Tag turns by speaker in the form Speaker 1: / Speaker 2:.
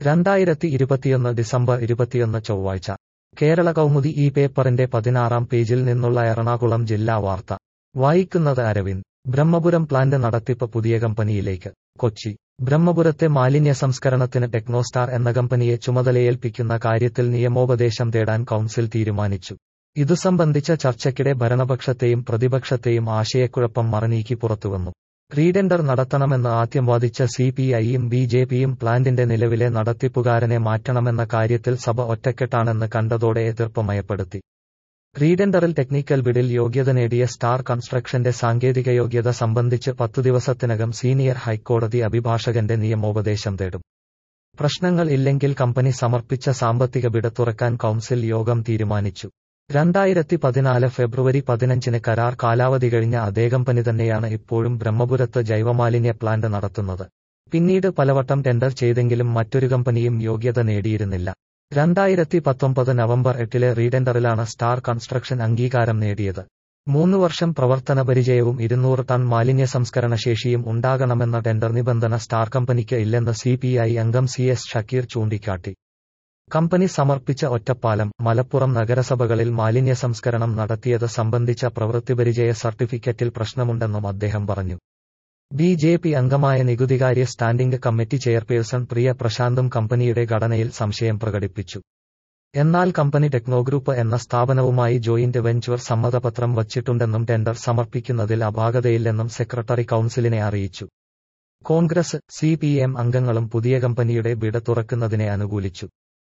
Speaker 1: രണ്ടായിരത്തി ഇരുപത്തിയൊന്ന് ഡിസംബർ ഇരുപത്തിയൊന്ന് ചൊവ്വാഴ്ച കേരള കൗമുദി ഈ പേപ്പറിന്റെ പതിനാറാം പേജിൽ നിന്നുള്ള എറണാകുളം ജില്ലാ വാർത്ത വായിക്കുന്നത് അരവിന്ദ് ബ്രഹ്മപുരം പ്ലാന്റ് നടത്തിപ്പ് പുതിയ കമ്പനിയിലേക്ക് കൊച്ചി ബ്രഹ്മപുരത്തെ മാലിന്യ സംസ്കരണത്തിന് ടെക്നോസ്റ്റാർ എന്ന കമ്പനിയെ ചുമതലയേൽപ്പിക്കുന്ന കാര്യത്തിൽ നിയമോപദേശം തേടാൻ കൗൺസിൽ തീരുമാനിച്ചു ഇതു സംബന്ധിച്ച ചർച്ചയ്ക്കിടെ ഭരണപക്ഷത്തെയും പ്രതിപക്ഷത്തെയും ആശയക്കുഴപ്പം മറനീക്കി പുറത്തുവന്നു റീടെൻഡർ നടത്തണമെന്ന് ആദ്യം വാദിച്ച സി പി ഐയും ബി ജെ പിയും പ്ലാന്റിന്റെ നിലവിലെ നടത്തിപ്പുകാരനെ മാറ്റണമെന്ന കാര്യത്തിൽ സഭ ഒറ്റക്കെട്ടാണെന്ന് കണ്ടതോടെ എതിർപ്പ് മയപ്പെടുത്തി റീടെൻഡറിൽ ടെക്നിക്കൽ ബിഡിൽ യോഗ്യത നേടിയ സ്റ്റാർ കൺസ്ട്രക്ഷന്റെ സാങ്കേതിക യോഗ്യത സംബന്ധിച്ച് പത്തു ദിവസത്തിനകം സീനിയർ ഹൈക്കോടതി അഭിഭാഷകന്റെ നിയമോപദേശം തേടും പ്രശ്നങ്ങൾ ഇല്ലെങ്കിൽ കമ്പനി സമർപ്പിച്ച സാമ്പത്തിക ബിഡ് തുറക്കാൻ കൗൺസിൽ യോഗം തീരുമാനിച്ചു രണ്ടായിരത്തി പതിനാല് ഫെബ്രുവരി പതിനഞ്ചിന് കരാർ കാലാവധി കഴിഞ്ഞ അതേ കമ്പനി തന്നെയാണ് ഇപ്പോഴും ബ്രഹ്മപുരത്ത് ജൈവമാലിന്യ പ്ലാന്റ് നടത്തുന്നത് പിന്നീട് പലവട്ടം ടെൻഡർ ചെയ്തെങ്കിലും മറ്റൊരു കമ്പനിയും യോഗ്യത നേടിയിരുന്നില്ല രണ്ടായിരത്തി പത്തൊമ്പത് നവംബർ എട്ടിലെ റീടെൻഡറിലാണ് സ്റ്റാർ കൺസ്ട്രക്ഷൻ അംഗീകാരം നേടിയത് മൂന്ന് വർഷം പ്രവർത്തന പരിചയവും ഇരുന്നൂറ് ടൺ മാലിന്യ സംസ്കരണ ശേഷിയും ഉണ്ടാകണമെന്ന ടെൻഡർ നിബന്ധന സ്റ്റാർ കമ്പനിക്ക് ഇല്ലെന്ന് സി പി ഐ അംഗം സി എസ് ഷക്കീർ ചൂണ്ടിക്കാട്ടി കമ്പനി സമർപ്പിച്ച ഒറ്റപ്പാലം മലപ്പുറം നഗരസഭകളിൽ മാലിന്യ സംസ്കരണം നടത്തിയത് സംബന്ധിച്ച പ്രവൃത്തിപരിചയ സർട്ടിഫിക്കറ്റിൽ പ്രശ്നമുണ്ടെന്നും അദ്ദേഹം പറഞ്ഞു ബി ജെ പി അംഗമായ നികുതികാര്യ സ്റ്റാൻഡിംഗ് കമ്മിറ്റി ചെയർപേഴ്സൺ പ്രിയ പ്രശാന്തും കമ്പനിയുടെ ഘടനയിൽ സംശയം പ്രകടിപ്പിച്ചു എന്നാൽ കമ്പനി ടെക്നോഗ്രൂപ്പ് എന്ന സ്ഥാപനവുമായി ജോയിന്റ് വെഞ്ചർ സമ്മതപത്രം വച്ചിട്ടുണ്ടെന്നും ടെൻഡർ സമർപ്പിക്കുന്നതിൽ അപാകതയില്ലെന്നും സെക്രട്ടറി കൌൺസിലിനെ അറിയിച്ചു കോൺഗ്രസ് സി പി എം അംഗങ്ങളും പുതിയ കമ്പനിയുടെ ബിഡ് തുറക്കുന്നതിനെ അനുകൂലിച്ചു